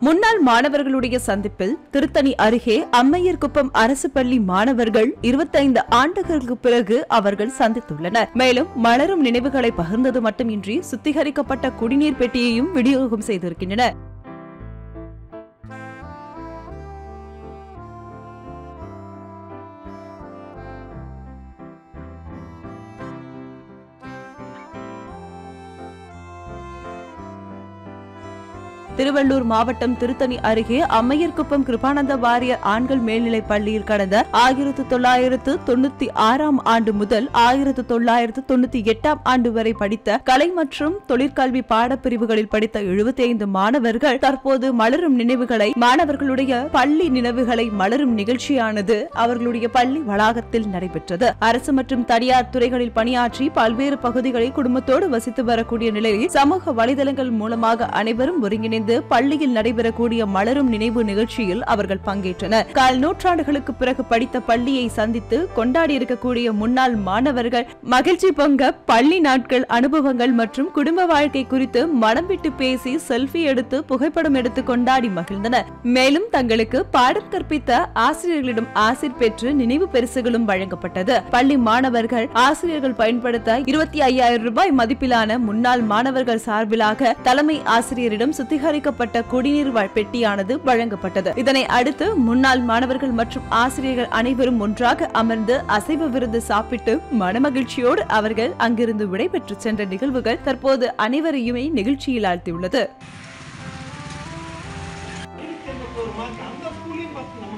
முன்னாள் மாணவர்களுடைய சந்திப்பில் திருத்தணி அருகே அம்மையர் குப்பம் அரசு பள்ளி மாணவர்கள் இருபத்தைந்து ஆண்டுகளுக்கு பிறகு அவர்கள் சந்தித்துள்ளனர் மேலும் மலரும் நினைவுகளை பகிர்ந்தது மட்டுமின்றி சுத்திகரிக்கப்பட்ட குடிநீர் பெட்டியையும் விநியோகம் செய்திருக்கின்றனர் திருவள்ளூர் மாவட்டம் திருத்தணி அருகே அம்மையர்குப்பம் கிருபானந்த வாரியர் ஆண்கள் மேல்நிலைப் பள்ளியில் கடந்த ஆயிரத்து தொள்ளாயிரத்து தொண்ணூத்தி ஆறாம் ஆண்டு முதல் ஆயிரத்து தொள்ளாயிரத்து தொண்ணூத்தி எட்டாம் ஆண்டு வரை படித்த கலை மற்றும் தொழிற்கல்வி பாடப்பிரிவுகளில் படித்த எழுபத்தி ஐந்து மாணவர்கள் தற்போது மலரும் நினைவுகளை மாணவர்களுடைய பள்ளி நினைவுகளை மலரும் நிகழ்ச்சியானது அவர்களுடைய பள்ளி வளாகத்தில் நடைபெற்றது அரசு மற்றும் தனியார் துறைகளில் பணியாற்றி பல்வேறு பகுதிகளில் குடும்பத்தோடு வசித்து வரக்கூடிய நிலையில் சமூக வலைதளங்கள் மூலமாக அனைவரும் ஒருங்கிணைந்து பள்ளியில் நடைபெறக்கூடிய மலரும் நினைவு நிகழ்ச்சியில் அவர்கள் பங்கேற்றனர் கால் நூற்றாண்டுகளுக்கு பிறகு படித்த பள்ளியை சந்தித்து கொண்டாடி இருக்கக்கூடிய முன்னாள் மாணவர்கள் மகிழ்ச்சி பொங்க பள்ளி நாட்கள் அனுபவங்கள் மற்றும் குடும்ப வாழ்க்கை குறித்து மனம் விட்டு பேசி செல்ஃபி எடுத்து புகைப்படம் எடுத்து கொண்டாடி மகிழ்ந்தனர் மேலும் தங்களுக்கு பாடம் கற்பித்த ஆசிரியர்களிடம் ஆசிர் பெற்று நினைவு பரிசுகளும் வழங்கப்பட்டது பள்ளி மாணவர்கள் ஆசிரியர்கள் பயன்படுத்த இருபத்தி ஐயாயிரம் ரூபாய் மதிப்பிலான முன்னாள் மாணவர்கள் சார்பிலாக தலைமை ஆசிரியரிடம் சுத்திகரிக்கப்பட்ட குடிநீர் வ- பெட்டியானது வழங்கப்பட்டது இதனை அடுத்து முன்னாள் மாணவர்கள் மற்றும் ஆசிரியர்கள் அனைவரும் ஒன்றாக அமர்ந்து அசைவ விருந்து சாப்பிட்டு மனமகிழ்ச்சியோடு அவர்கள் அங்கிருந்து விடைபெற்று சென்ற நிகழ்வுகள் தற்போது அனைவரையுமே நெகிழ்ச்சியில் ஆழ்த்தியுள்ளது ஒரு மாசம் அந்த ஸ்கூலையும் பார்த்து நம்ம